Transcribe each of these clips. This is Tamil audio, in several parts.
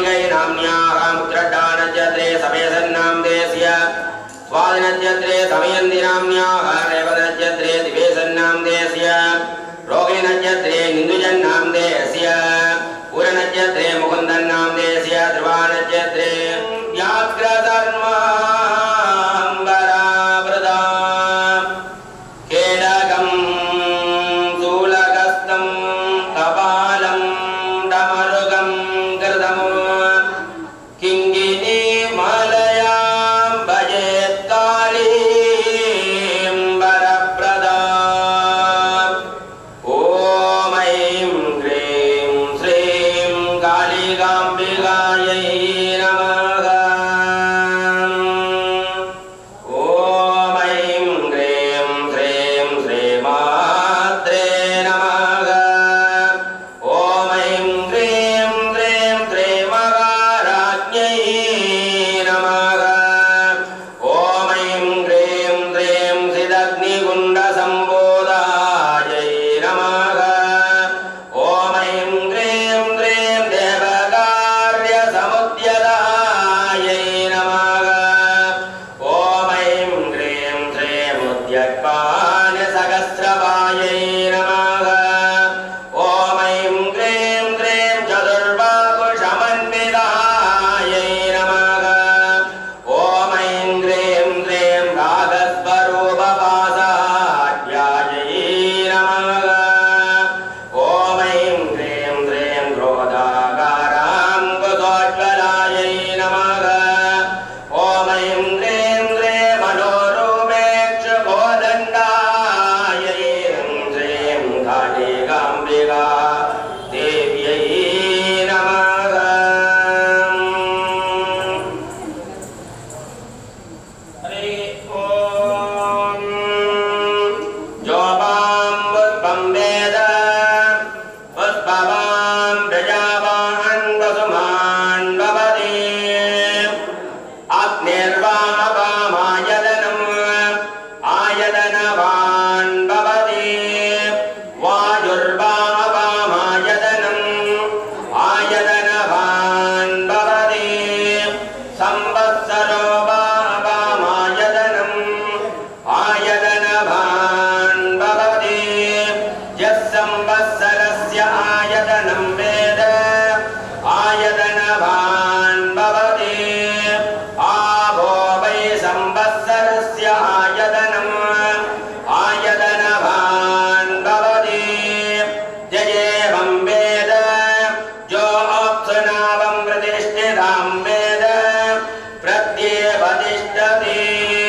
कालिकै नाम्न्याः मुद्रड्डानक्षत्रे समेसन्नाम्देस्य स्वादिनक्षत्रे समयन्ति नाम्न्याः रेवनक्षत्रे दिवेशन्नाम्देस्य रोगिणक्षत्रे निन्दुजन्नाम्देस्य पुरनक्षत्रे मुकुन्दन्नाम्देस्य ध्रुवानक्षत्रे व्याघ्रधर्माम्बरावृता केडगं शूलकस्तं कपालं डमरुगं कृतमु किङ्गिनी मालयां भजेत्कालीं वरप्रदा ॐ ऐं ह्रीं श्रीं कालिकाम्बिकायै नमः ॐ ऐं ह्रीं श्रीं श्रीमात्रे नमः ॐ ऐं ह्रीं श्रीं श्रीमहाराज्ञै नमः ॐ ऐं ह्रीं श्रीं सिदग्निकुण्डसम्बोधायै नमः ॐ ऐं ह्रीं श्रीं देवकार्यसमुद्यतायै नमः ॐ ऐं ह्रीं श्रीमुद्यक्पालसहस्रपायै नमः ॐ ऐं ह्रीं श्रीं चतुर्बाहुषमन्वितायै नमः ॐ ऐं ह्रीं श्रीं रागस्वरूपपासाध्यायै नमः ॐ ऐं ह्रीं श्रीं क्रोधाकारां कुतोज्वलायै नमः ॐ ऐं ह्रीं श्रीं मनोरूपेक्षुबोधण्डायै श्रीं कालिकाम्बिका देव्यै नमः हरि ॐ जोपां पुष्पं वेद पुष्पवां प्रजावान् वसुमान् भवति अग्निर्वामपामायतनम् आयतनवान् भवति वायुर्वामपामायतनम् आयतनवान् भवति संवत्सरो वामपामायतनम् आयतनवान् भवति यः संवत्सरस्य आयतनं वेद आयतनवान् भवति आवो वै संवत्सरस्य आयतनम् आयतनवान् भवति जयेवं वेद जो अप्सुनावं प्रतिष्ठितां वेद प्रत्येवतिष्ठति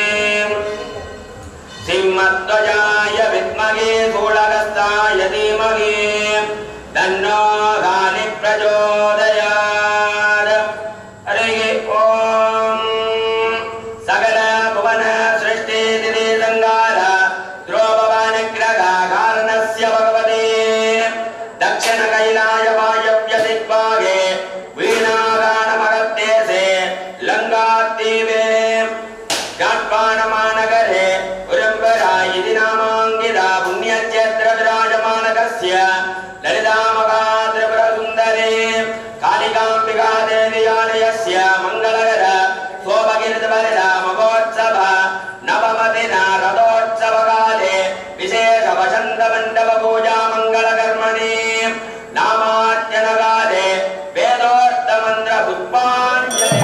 सिंहध्वजाय विद्महे शूलहस्ताय धीमहि तन्नो गानि प्रचोदयात् हरिः ॐ सकल भुवन सृष्टि दिदि सङ्गार द्रोपवानिग्रहाकारणस्य भगवते दक्षिण कैलाय वायव्य दिग्भागे वीणागानमगत्तेसे लङ्काद्वीपे जाट्पाणमानगरे उरम्बरा इति नामाङ्किता पुण्यक्षेत्र विराजमानकस्य ललितामगात्रिपुरसुन्दरे कालिकाम्बिका देव्यालयस्य मङ्गलकर शोभगिरिवरद महोत्सव नवमदिना रथोत्सवकाले विशेष वसन्तमण्डप पूजा मङ्गलकर्मणि नामार्चनकाले वेदोक्तमन्त्र पुष्पाञ्जलि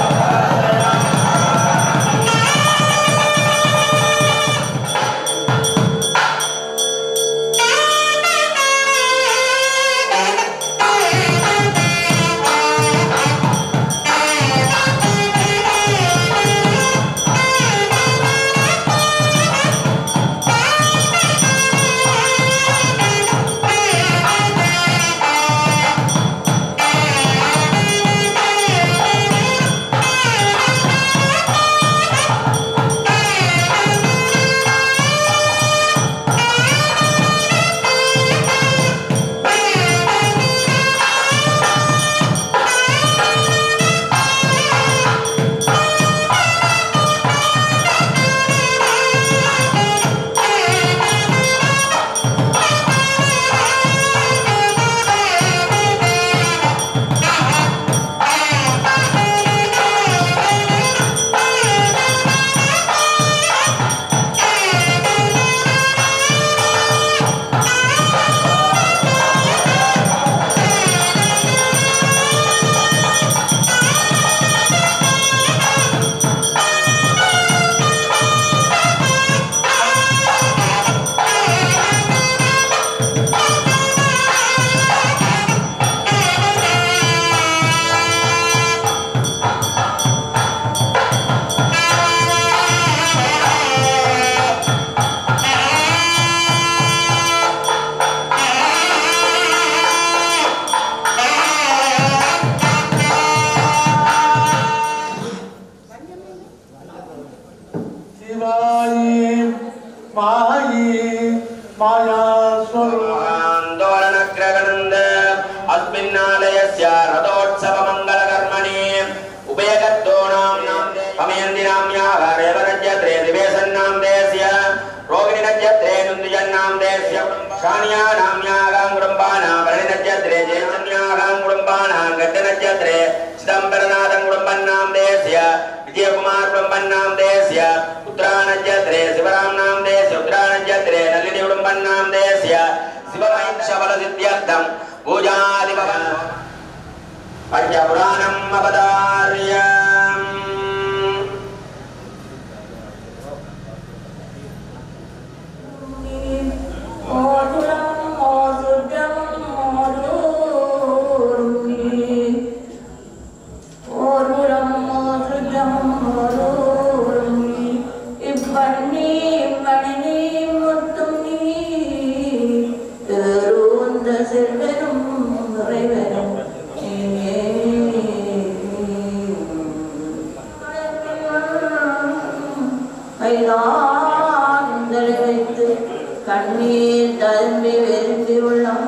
Thank देस्य शान्यानाम्यागां कुटुम्बानां परिणत्यत्रे चैतन्यागां कुटुम्बानां गड्डनत्यत्रे चिदम्बरनाथं कुटुम्बन्नां देस्य विजयकुमार कुटुम्बन्नां देस्य उत्तरानत्यत्रे शिवराम्नां देस्य उत्तरानत्यत्रे नलिनी कुटुम्बन्नां देस्य शिवमहिषबलसिद्ध्यर्थं पूजादिभवन् पञ्चपुराणम् अवतार्यम् ஓதுரம் ஓதுரம் ஓதூருமி ஓதுரம் ஓதுரம் ஓதூருமி இப்பண்ணி மணி முத்தும் நீ தேருந்த செல்வனும் நிறைவனும் கைலாந்தலை வைத்து கண்ணீர் தரும்பி வெறும்பி உள்ளம்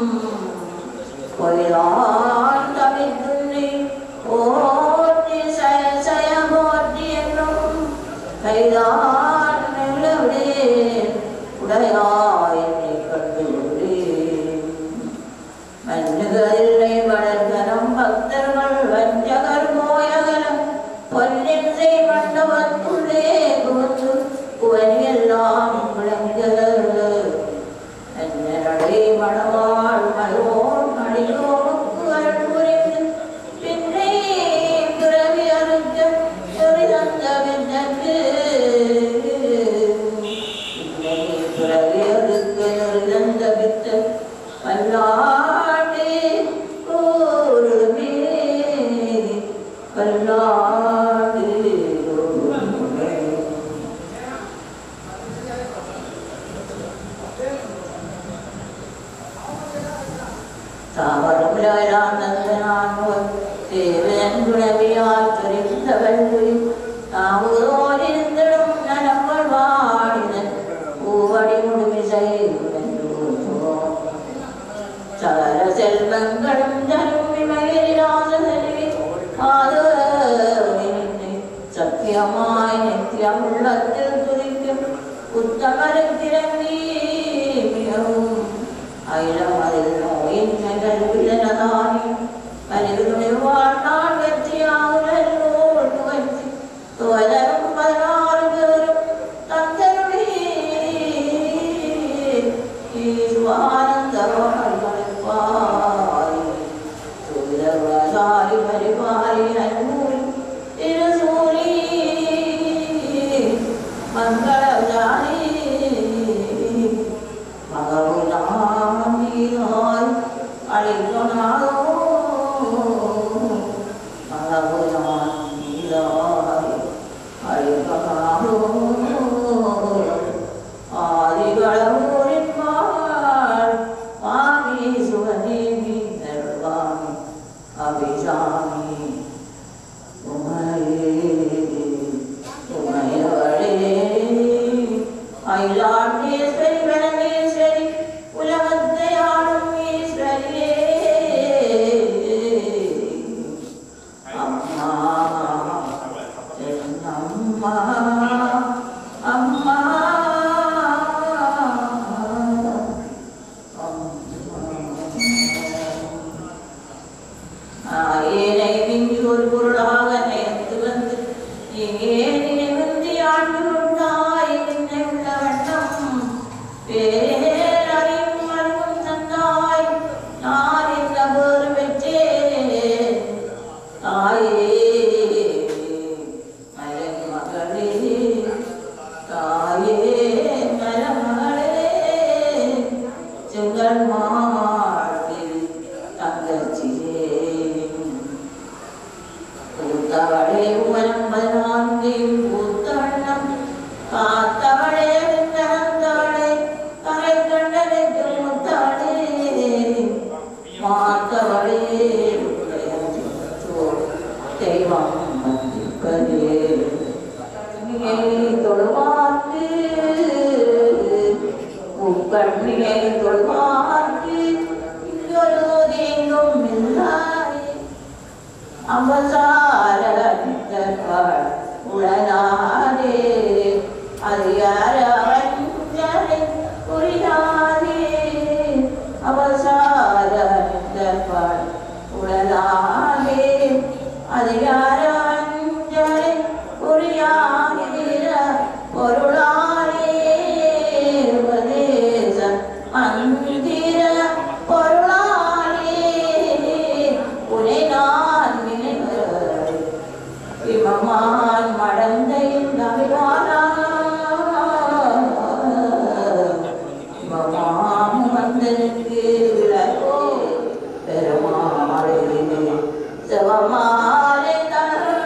பொய்தான் தவித்துன்னை ஓட்டி சய சய போற்றி என்னும் கைதான் நிலவிடே உடையாய் என்னை கண்டுள்ளேன் மன்னுகளில்லை வளர்கனம் பக்தர்கள் வஞ்சகர் போயகலம் பொன்னின் செய் மண்டபத்துள்ளே புகுந்து புவனியெல்லாம் விளங்குகிறது என்னடை மணவாள் மயோர் மணியோருக்கு அருள் புரிந்து பின்னே பிறவி அறுக்க எறிதந்த விந்தற்கு பின்னே பிறவி அறுக்க எறிதந்த வித்து பல்லாண்டு கூறுமே பல்லாண்டு கூறுமே தாவரமுலானந்தனானோர் தேவன் குணவியால் தெரிந்தவள் தாவூரோரிருந்திடும் நலங்கள் வாடினன் பூவடி முழுமிசை சகல செல்வங்களும் தரும் விமகிரிராச செல்வி ஆதரவினை சத்தியமாய் நித்தியம் உள்ளத்தில் துதிக்கும் உத்தமருக்கிறங்கி மிகவும் அயிலம் அதில் நோயின் நகல் விழனதானி மனிதனுடைய வாழ்நாள் வெற்றியாகுதல் நூல் புகழ்ச்சி துவதரும் பதினாறு பேரும் தங்களுடைய ஈஸ்வானந்த வாழ்வாய் சுதர்வசாரி பரிபாரி அன்பூரி திருசூரி மங்களஜானி மகவுனாமியாய் அழைத்தனாரோ மகவுனாமியாய் அழைத்தனாரோ ஆதிகளூரின் வாழ் மாமி சுகதேவி தருவாமி அபிஷாமி உமையே உமையவளே அயிலாண்டேஸ்வரி வனமேஸ்வரி உலகத்தை ஆளும் ஈஸ்வரியே அம்மா என் அம்மா அம்மா ஏனை விஞ்சி ஒரு பொருளாக நேர்த்து வந்து ஏன் நினைவுந்தி ஆண்டு கொண்டாய் என்னை உள்ள வண்ணம் பேரறியும் அறிவும் தந்தாய் நான் இந்த பேறு பெற்றேன் தாயே மலமகளே தாயே மலமகளே செங்கல் மாட்டில் தங்கச்சியே பூத்தவளே உமரம் பதினான்கையும் பூத்தவண்ணம் காத்தவளே விண்ணந்தவளே கரை கண்டனுக்கு முத்தவளே மாத்தவளே தெய்வம் வந்திப்பதே தொழுவாக்கு உக்கண்ணியை தொழுவாக்கு இங்கொரு தேங்கும் இல்லாயே அவசார நித்தர்கள் உடனாரே அறியார வஞ்சனை புரியா அதிகாரஞ்சலை புரியாகிற பொருளாலே உபதேச மந்திர பொருளாலே உனை நான் நினைவு இமமான் மடந்தையின் நவிவானா இமமாம் வந்தனுக்கு விளக்கோ பெருமாளே சிவமாலை தரும்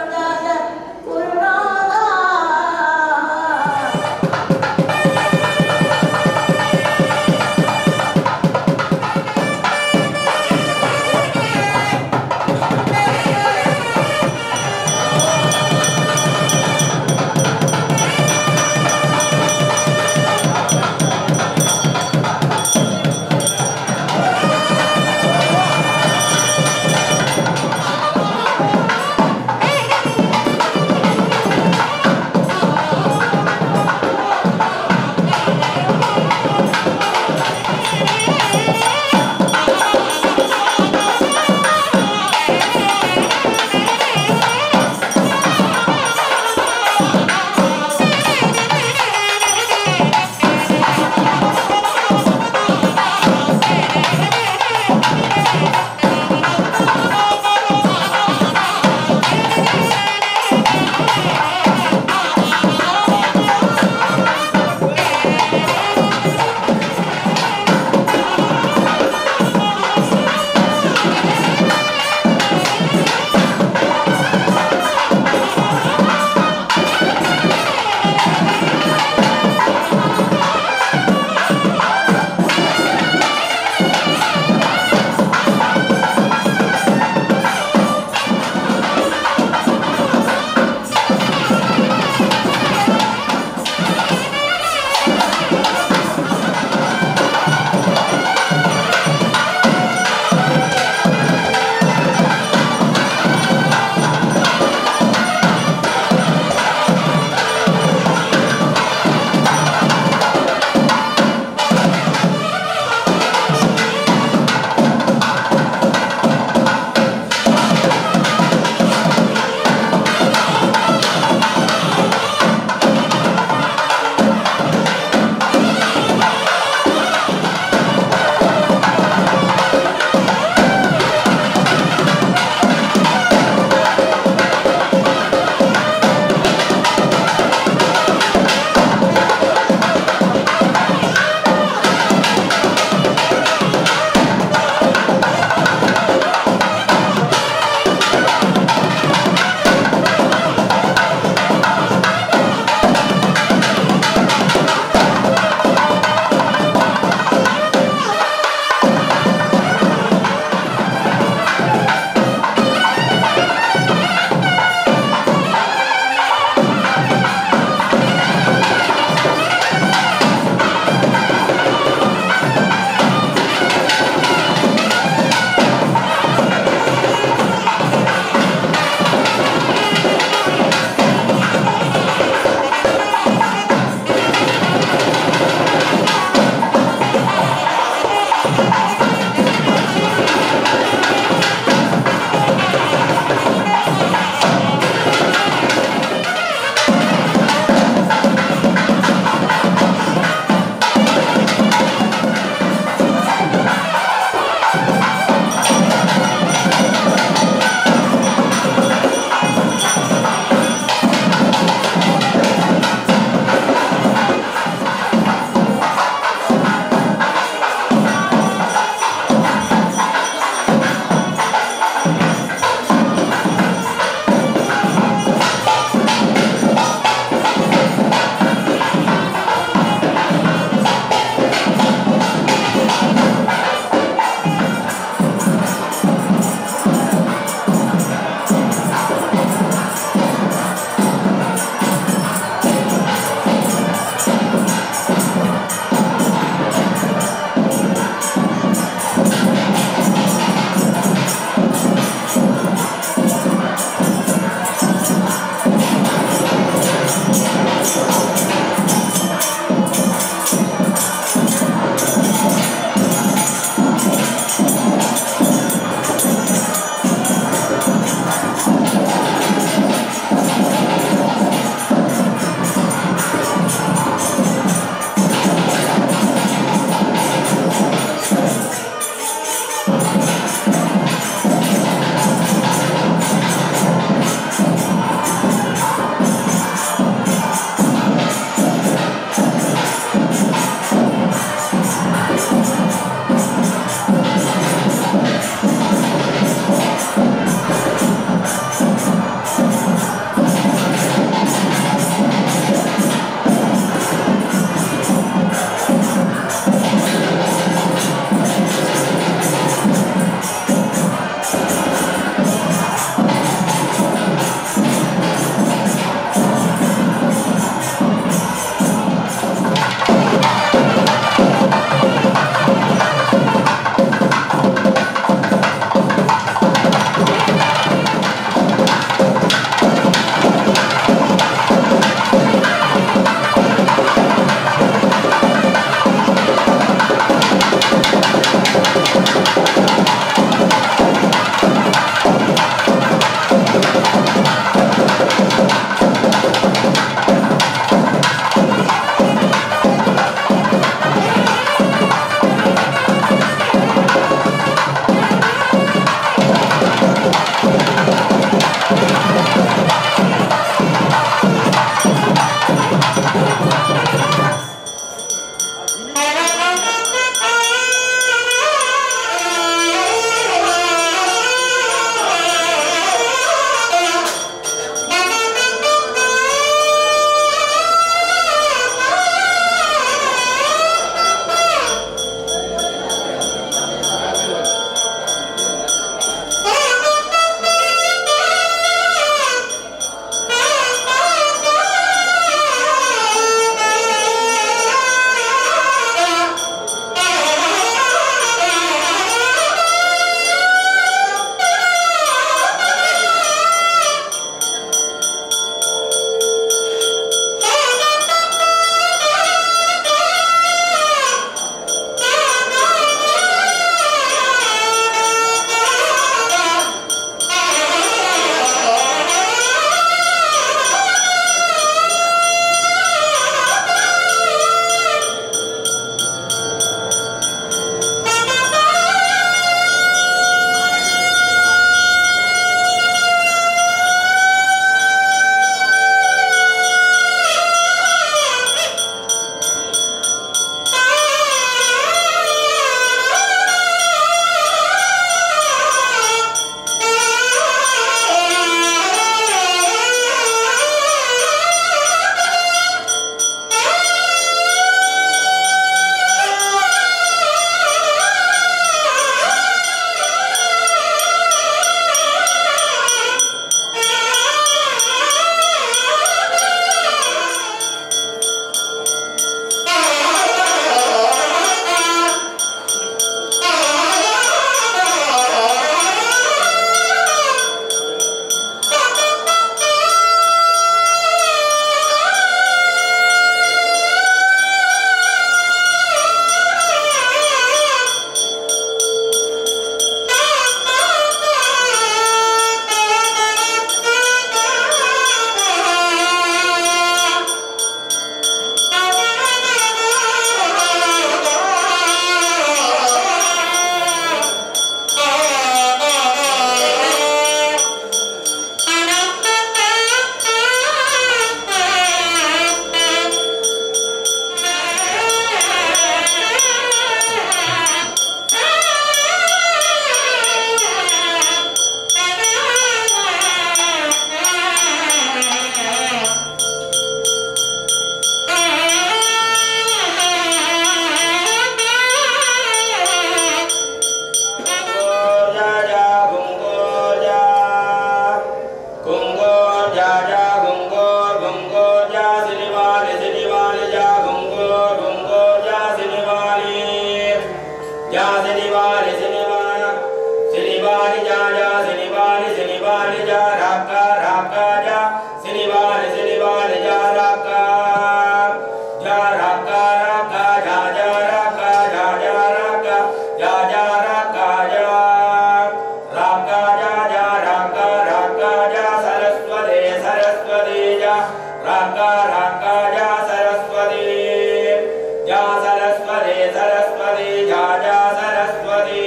राका राका या सरस्वती या सरस्वती सरस्वती या या सरस्वती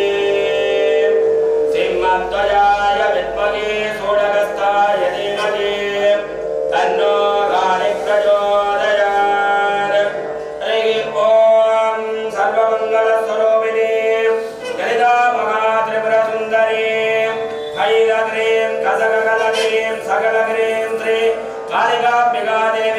सिंहध्वजाय विद्महे सोडगस्ताय धीमहि तन्नो गानि प्रचोदयात् हरिः ॐ सर्वमङ्गलस्वरूपिणे ललिता महात्रिपुरसुन्दरी हैलग्रीं कसकगलग्रीं सकलग्रीं श्री कालिकाम्बिका देवी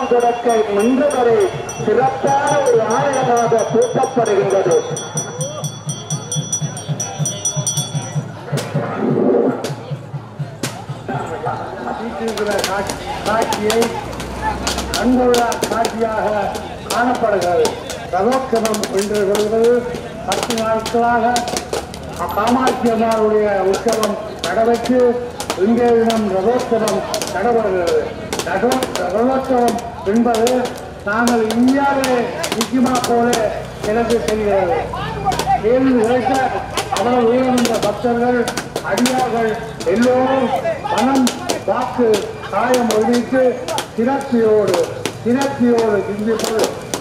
இரண்டாம் தொடக்கை இன்று வரை சிறப்பான ஒரு ஆலயமாக பூட்டப்படுகின்றது வீட்டிருக்கிற காட்சி- காட்சியை கண்கொள்ள காட்சியாக காணப்படுகிறது ரதோற்சவம் என்று சொல்வது பத்து நாட்களாக காமாட்சி அம்மாவுடைய உற்சவம் நடவச்சு இன்றைய தினம் ரதோற்சவம் நடைபெறுகிறது ரதோ- ரதோற்சவம் என்பது நாங்கள் இந்தியாவிலே நிச்சயமா போல எனக்கு தெரிகிறது கேள்வி கிடைத்த அவ்வளவு உயர்ந்த பக்தர்கள் அடியார்கள் எல்லோரும் பணம் வாக்கு காயம் ஒழித்து சிறப்பியோடு சிறப்பியோடு சிந்திப்பு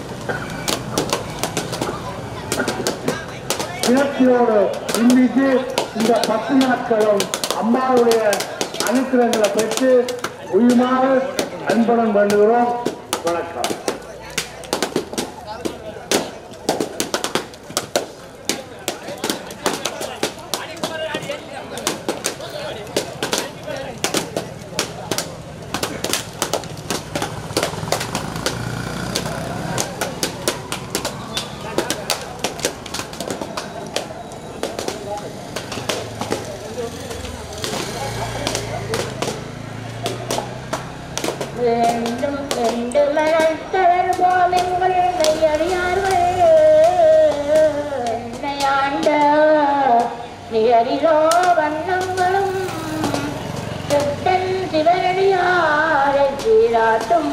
சிறப்பியோடு சிந்தித்து இந்த பத்து நாட்களும் அம்மாவுடைய அனுக்கிரகங்களை பெற்று உயுமாறு அன்புடன் வேண்டுகிறோம் வணக்கம் வேண்டும் ரெண்டு மணல் தளர்வோம் எங்கள் மெய்யறியார்கள் என்னை ஆண்ட நிகரிலோ வண்ணங்களும் சுத்தன் சிவனடியாரை சீராட்டும்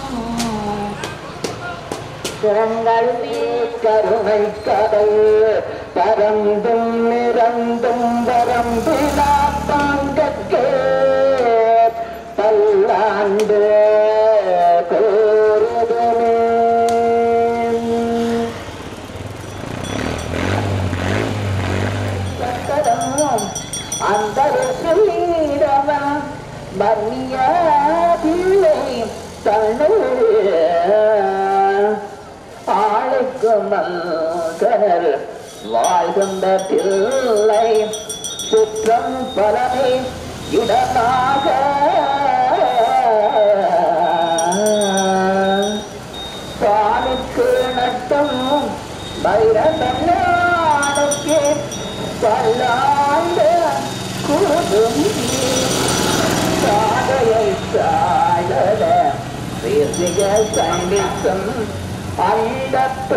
சுரங்களுமே கருணை கடல் பரந்தும் நிறந்தும் வரம்பிலா தாங்கற்கே பல்லாண்டு கோருதமே சக்கரம் அந்த சீரவன் பன்னிய பிள்ளை தன்னுடைய ஆளுக்கு மல்கர் வாழ்கின்ற பிள்ளை சுற்றம் பலனை இடமாக பாலுக்கு நட்டம் வைரதல்லானுக்கு பல்லாண்டு குருதும் சாதையை சாழல பேசிக சண்டித்தம் அந்த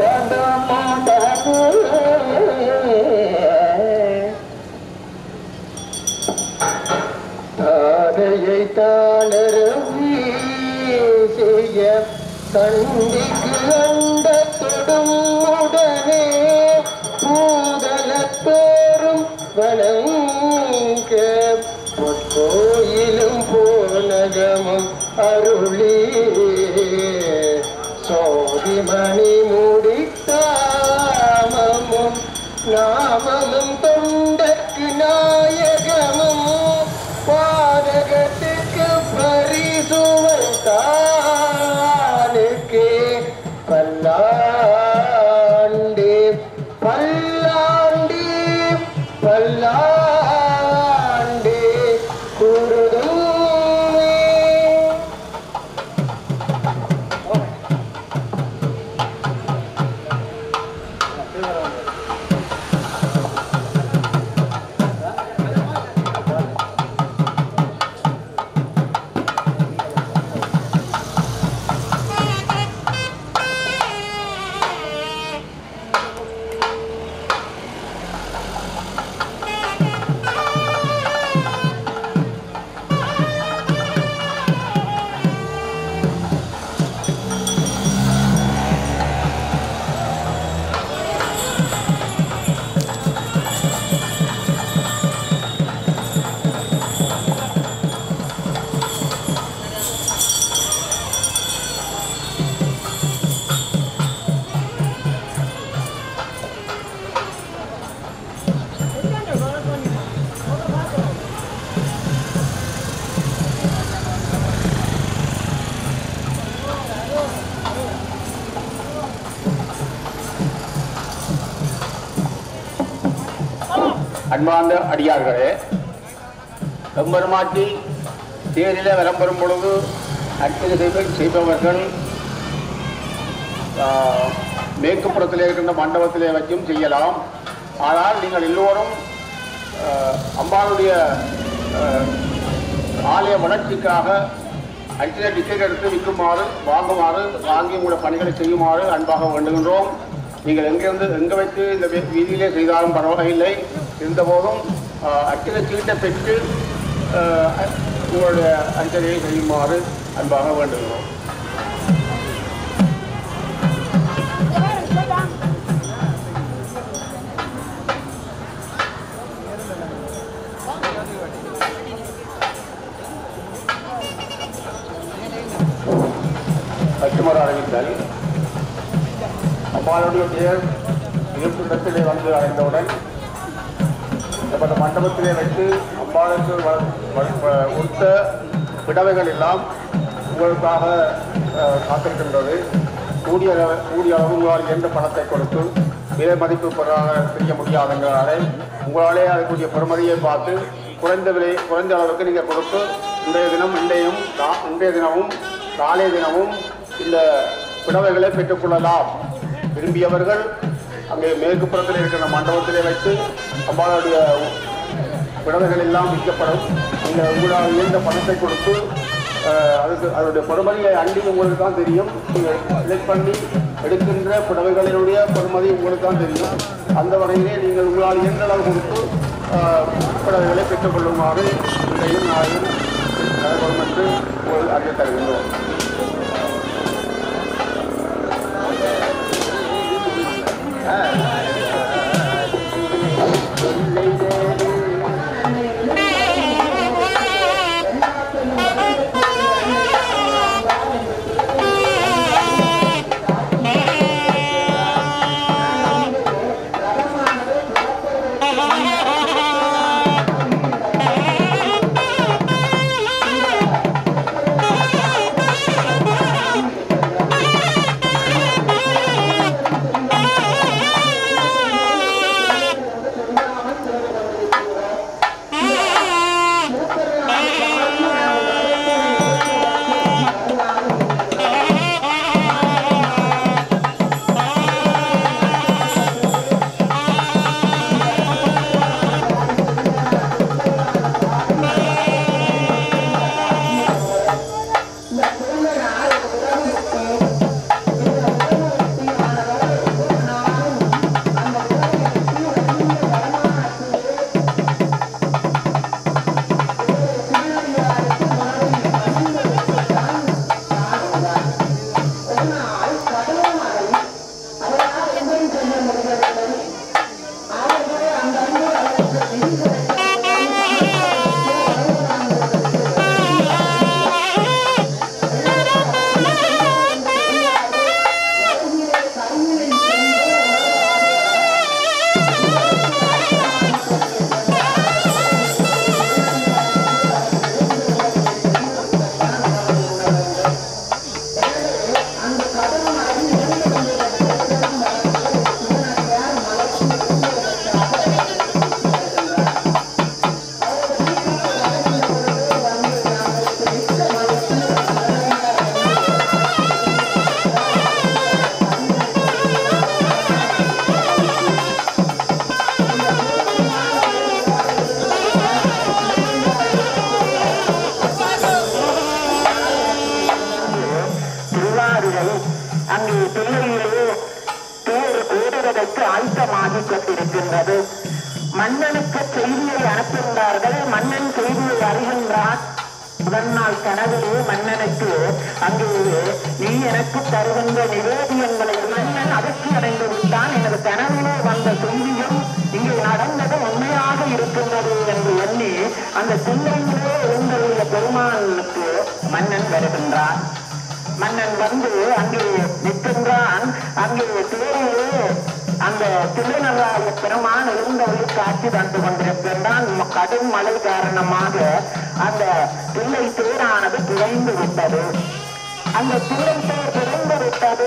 தாதையை தாளரவி செய்ய கண்டிக்கு அண்ட தொடும் உடனே பூதலத்தோறும் வணங்க கோயிலும் போனகமும் அருளி சோதிமணி முடித்தாமமும் நாமமும் தொண்டக்கு நாயகமும் பாதகத்துக்கு பரிசுவை தானுக்கு பல்லாண்டு பல்லாண்டு பல்லாண்டு குருதுமே அன்பார்ந்த அடியார்களே எம்பெருமாட்டி தேரிலே விளம்பெறும் பொழுது அர்ச்சனை செய்வ செய்பவர்கள் ஆஹ், மேற்கு புறத்திலே இருக்கின்ற மண்டபத்திலே வச்சும் செய்யலாம் ஆனால் நீங்கள் எல்லோரும் ஆஹ், அம்பாளுடைய ஆஹ், ஆலய வளர்ச்சிக்காக அர்ச்சனை டிக்கெட் எடுத்து விற்குமாறு வாங்குமாறு வாங்கி உங்களுடைய பணிகளை செய்யுமாறு அன்பாக வேண்டுகின்றோம் நீங்கள் எங்கிருந்து எங்கே வைத்து இந்த வீ- வீதியிலே செய்தாலும் பரவாயில்லை இருந்தபோதும் ஆஹ், அர்ச்சனை சீட்டை பெற்று ஆஹ், உங்களுடைய அர்ச்சனையை செய்யுமாறு அன்பாக வேண்டுகிறோம் கஸ்டமர் அறிவித்தல் அம்மாளுடைய பெயர் இருப்பிடத்திலே வந்து அடைந்தவுடன் நமது மண்டபத்திலே வைத்து அம்பாளுக்கு வ- வ- வ- உடுத்த விடவைகள் எல்லாம் உங்களுக்காக அஹ், காத்திருக்கின்றது கூடிய அளவு- கூடிய அளவு உங்களால் எந்த பணத்தை கொடுத்து விலை மதிப்பு பெறாக செய்ய முடியாதங்கிறனாலே உங்களாலே அதுக்குரிய பெறுமதியை பார்த்து குறைந்த விலை குறைந்த அளவுக்கு நீங்கள் கொடுத்து இன்றைய தினம் இன்றையும் நா- இன்றைய தினமும் நாளைய தினமும் இந்த விடவைகளை பெற்றுக்கொள்ளலாம் விரும்பியவர்கள் அங்கே மேற்கு புறத்தில் இருக்கிற மண்டபத்திலே வைத்து அம்பாளுடைய விடவைகள் எல்லாம் விற்கப்படும் நீங்கள் உங்களால் இயந்த பணத்தை கொடுத்து அஹ், அதுக்கு அதனுடைய பொறுமதியை அண்டி உங்களுக்கு தான் தெரியும் நீங்கள் செலக்ட் பண்ணி எடுக்கின்ற புடவைகளினுடைய பொறுமதி உங்களுக்கு தான் தெரியும் அந்த வகையிலே நீங்கள் உங்களால் இயன்ற அளவு கொடுத்து அஹ், புடவைகளை பெற்றுக்கொள்ளுமாறு இன்றையும் நாளையும் நடைபெறும் என்று உங்களுக்கு அறிய தருகின்றோம் திருவாரூரை அங்கே தில்லையிலே தேர் ஓடுவதற்கு ஆயத்தமாகிக் கொண்டிருக்கின்றது மன்னனுக்கு செய்தியை அனுப்புகின்றார்கள் மன்னன் செய்தியை அறிகின்றான் முதல் நாள் கனவிலே மன்னனுக்கு அங்கே நீ எனக்கு தருகின்ற நிவேதியங்களை மன்னன் அதிர்ச்சி அடைந்து விட்டான் எனது கனவிலே வந்த செய்தியும் இங்கே நடந்தது உண்மையாக இருக்கின்றது என்று எண்ணி அந்த சிந்தையிலே எழுந்தருடைய பெருமானுக்கு மன்னன் வருகின்றான் மன்னன் வந்து அங்கே நிற்கின்றான் அங்கே தேரிலே அந்த திருநள்ளாய பெருமான் இருந்தவரை காட்சி தந்து கொண்டிருக்கின்றான் ம- கடும் மழை காரணமாக அந்த தில்லை தேரானது குறைந்து விட்டது அந்த தில்லை தேர் குறைந்து விட்டது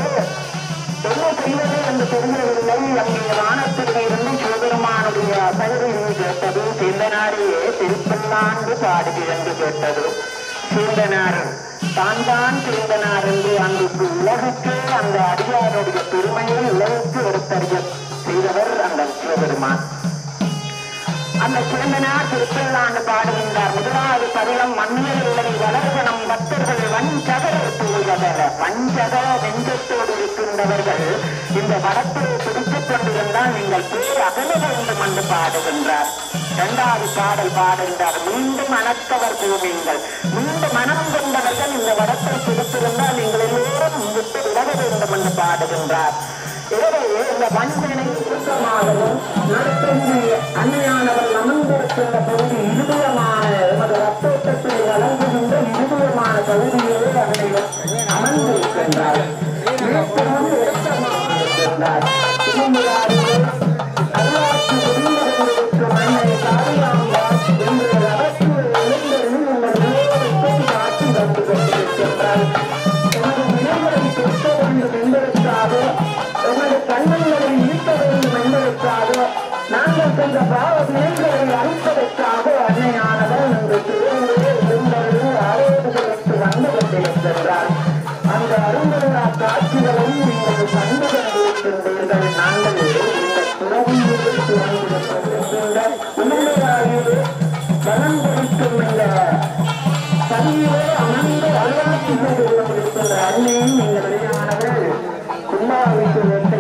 என்ன செய்வது என்று தெரியவில்லை அங்கே வானத்தில் இருந்து சிவபெருமானுடைய பயிரை கேட்டது சிந்தனாரியே திருப்பல்லாண்டு பாடுது என்று கேட்டது சிந்தனார் தான் தான் பிறந்தனார் என்று அன்றைக்கு உலகுக்கு அந்த அடியாருடைய பெருமையை உலகுக்கு எடுத்தறிய செய்தவர் அந்த சிவபெருமான் அந்த சிறந்தனார் திருப்பல்லாண்டு பாடுகின்றார் முதலாவது பதிலம் மண்ணில் உள்ளதை வளர்கணம் பக்தர்கள் வஞ்சகர தூயதர வஞ்சக நெஞ்சத்தோடு இருக்கின்றவர்கள் இந்த வடத்தை பிடித்துக் கொண்டிருந்தால் நீங்கள் பேர் அகல வேண்டும் என்று பாடுகின்றார் இரண்டாவது பாடல் பாடுகின்றார் மீண்டும் அணக்கவர் பூமியுங்கள் மீண்டும் மனம் கொண்டவர்கள் இந்த வடத்தை பிடித்திருந்தால் நீங்கள் எல்லோரும் விட்டு விலக வேண்டும் என்று பாடுகின்றார் எனவே இந்த வஞ்சனை சுத்தமாகவும் நடத்தந்து அன்னையானவர் அமர்ந்திருக்கின்ற பகுதி இருதயமான எமது ரத்தோட்டத்தில் வழங்குகின்ற இருதயமான பகுதியிலே அதனை அமர்ந்திருக்கின்றார் இருப்பதும் இரக்கமாக இருக்கின்றார் திரும்பியாரிலே அருளாட்சி புரிந்திருக்கும் அன்னை காளியாம்பாள் இன்று ரகசிய எழுந்தருளி உங்கள் எல்லோருக்கும் காட்சி வந்து கொண்டிருக்கின்றார் எமது நிலைகளை பெற்ற வேண்டும் என்பதற்காக எமது கண்ணங்களை ஈர்க்க வேண்டும் என்பதற்காக நாங்கள் சென்ற பாவ வினைகளை அழிப்பதற்காக அன்னையானவர் இன்று திருவிழே எழுந்தருளி ஆரோக்கியங்களுக்கு வந்து கொண்டிருக்கின்றார் அந்த அருந்தரா காட்சிகளை நீங்கள் கண்டு கொண்டிருக்கின்றீர்கள் நாங்கள் இந்த துறவியிலே துறந்திருக்கின்ற உண்மையாகவே பலம் கொடுக்கும் இந்த பள்ளியிலே அமர்ந்து அருளாட்சி செய்து கொண்டிருக்கின்ற அன்னையும் நீங்கள் வெளியானவர்கள் கும்பாபிஷேகத்தை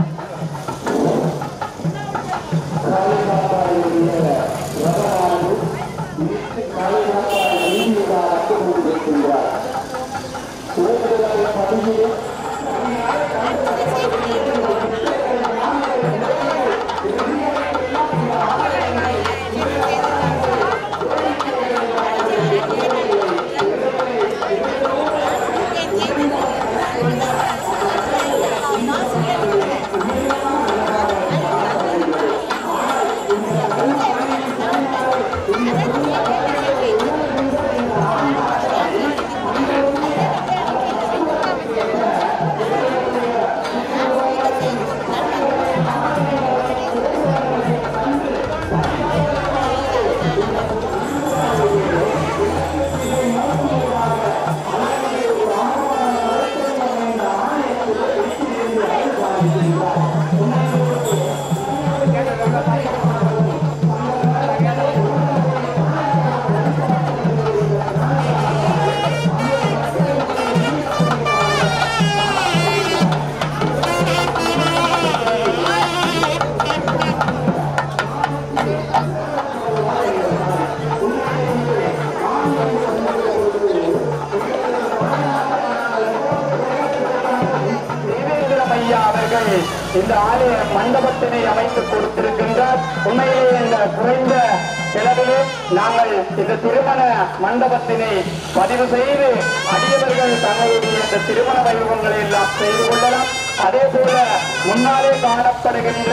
தேவேந்திரம் ஐயா அவர்கள் இந்த ஆலய மண்டபத்தினை அமைத்துக் கொடுத்திருக்கின்றார் உண்மையிலே இந்த குறைந்த செலவிலே நாங்கள் இந்த திருமண மண்டபத்தினை பதிவு செய்து அடியவர்கள் தங்களுடைய இந்த திருமண வைபவங்களை எல்லாம் செய்து கொள்ளலாம் அதே போல முன்னாலே காணப்படுகின்ற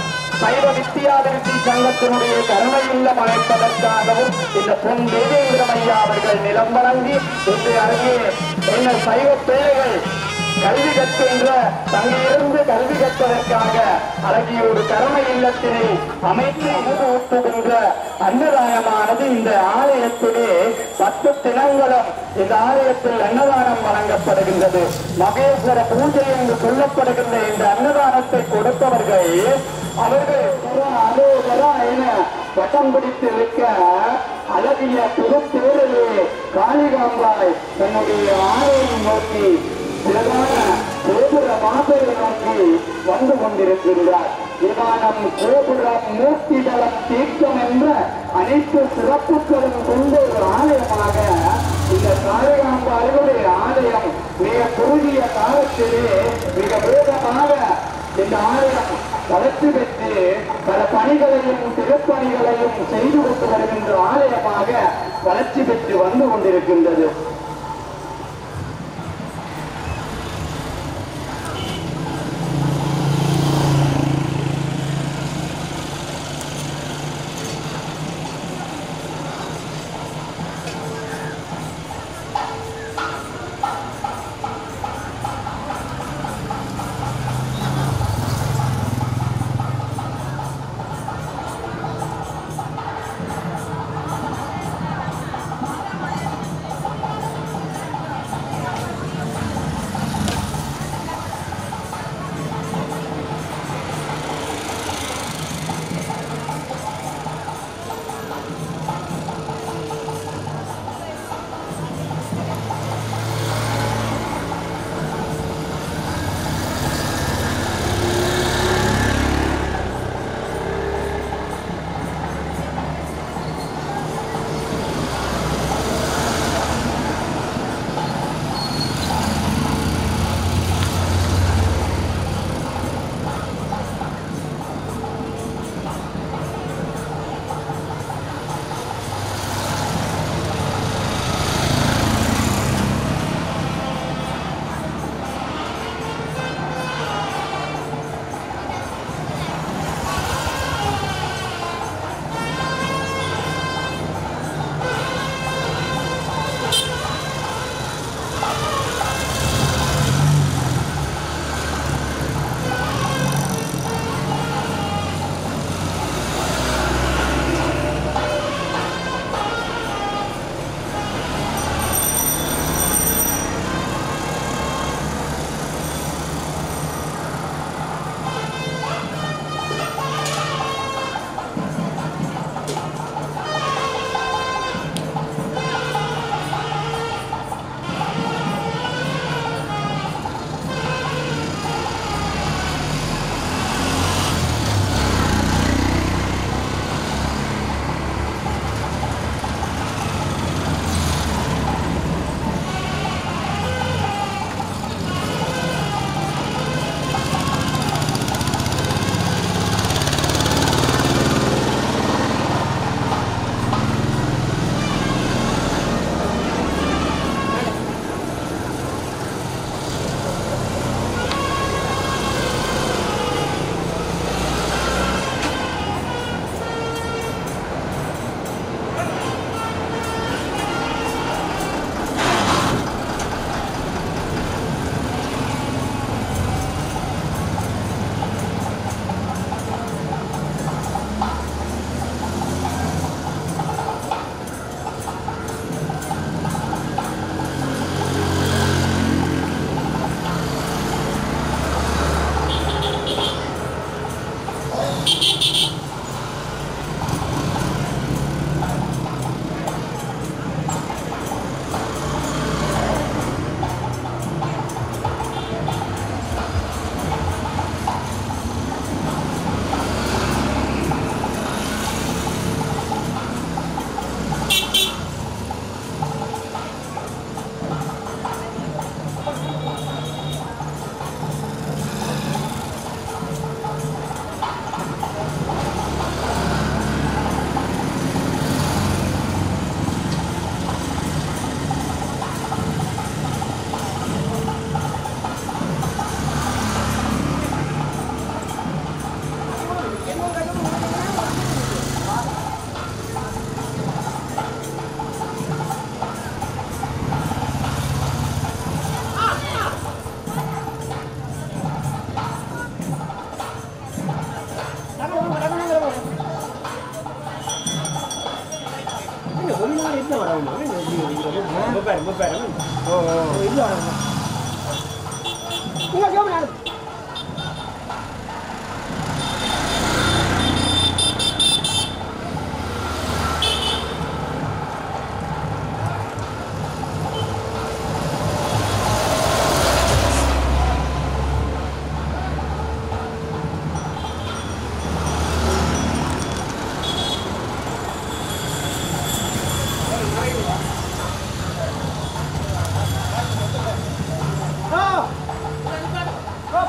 சைவ வித்தியாதிருத்தி சங்கத்தினுடைய கருணை இல்லம் அமைப்பதற்காகவும் இந்த பொன் தேவேந்திரம் ஐயா அவர்கள் நிலம் வழங்கி இன்று அருகே என்ன சைவ பிள்ளைகள் கல்வி கற்கின்ற தங்கியிருந்து கல்வி கற்பதற்காக அழகிய ஒரு கருணை இல்லத்தினை அமைத்து அமுது ஊட்டுகின்ற அன்னதானமானது இந்த ஆலயத்திலே பத்து தினங்களும் இந்த ஆலயத்தில் அன்னதானம் வழங்கப்படுகின்றது மகேஸ்வர பூஜை என்று சொல்லப்படுகின்ற இந்த அன்னதானத்தை கொடுப்பவர்கள் அவர்கள் அலோகரா என பட்டம் பிடித்து இருக்க அழகிய திருத்தேரிலே காளிகாம்பாய் தன்னுடைய ஆலயம் நோக்கி பிரதான கோபுர வாசலை நோக்கி வந்து கொண்டிருக்கின்றார் விமானம் கோபுரம் மூர்த்திதளம் தீர்க்கம் என்ற அனைத்து சிறப்புகளும் கொண்ட ஒரு ஆலயமாக இந்த காளிகாம்பாளுடைய ஆலயம் மிக குறுகிய காலத்திலே மிக வேகமாக இந்த ஆலயம் வளர்ச்சி பெற்று பல பணிகளையும் திருப்பணிகளையும் செய்து கொண்டு வருகின்ற ஆலயமாக வளர்ச்சி பெற்று வந்து கொண்டிருக்கின்றது ஆ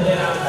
இதை நாம்